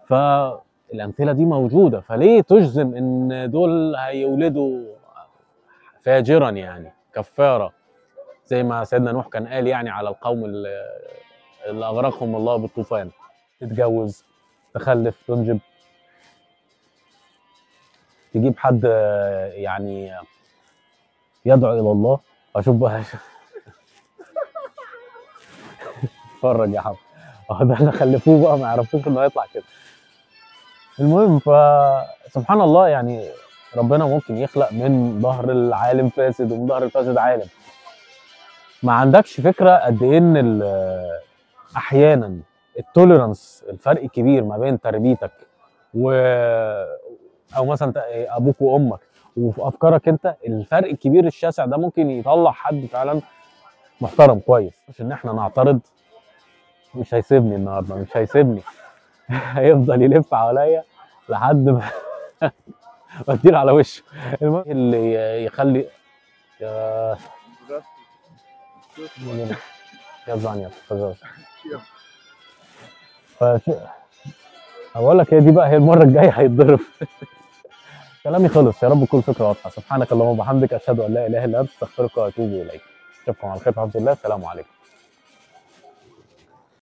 فالامثله دي موجوده فليه تجزم ان دول هيولدوا فاجرا يعني كفاره زي ما سيدنا نوح كان قال يعني على القوم اللي اللي اغرقهم الله بالطوفان تتجوز تخلف تنجب تجيب حد آه، يعني يدعو الى الله اشوف بقى اتفرج يا حب اه ده اللي خلفوه بقى ما يعرفوش انه هيطلع كده المهم فسبحان الله يعني ربنا ممكن يخلق من ظهر العالم فاسد ومن ظهر الفاسد عالم ما عندكش فكره قد ايه ان ال- احيانا التوليرانس الفرق كبير ما بين تربيتك و او مثلا ت- ابوك وامك وفي افكارك انت الفرق الكبير الشاسع ده ممكن يطلع حد فعلا محترم كويس مش ان احنا نعترض مش هيسيبني النهارده مش هيسيبني هيفضل يلف حواليا لحد ما بديله على وشه المهم اللي يخلي يا يا زانيا فزاز فش... بقول لك هي دي بقى هي المره الجايه هيتضرب كلامي خلص يا رب تكون فكره واضحه سبحانك اللهم وبحمدك اشهد ان لا اله الا انت استغفرك واتوب اليك اشوفكم على خير في حفظ الله السلام عليكم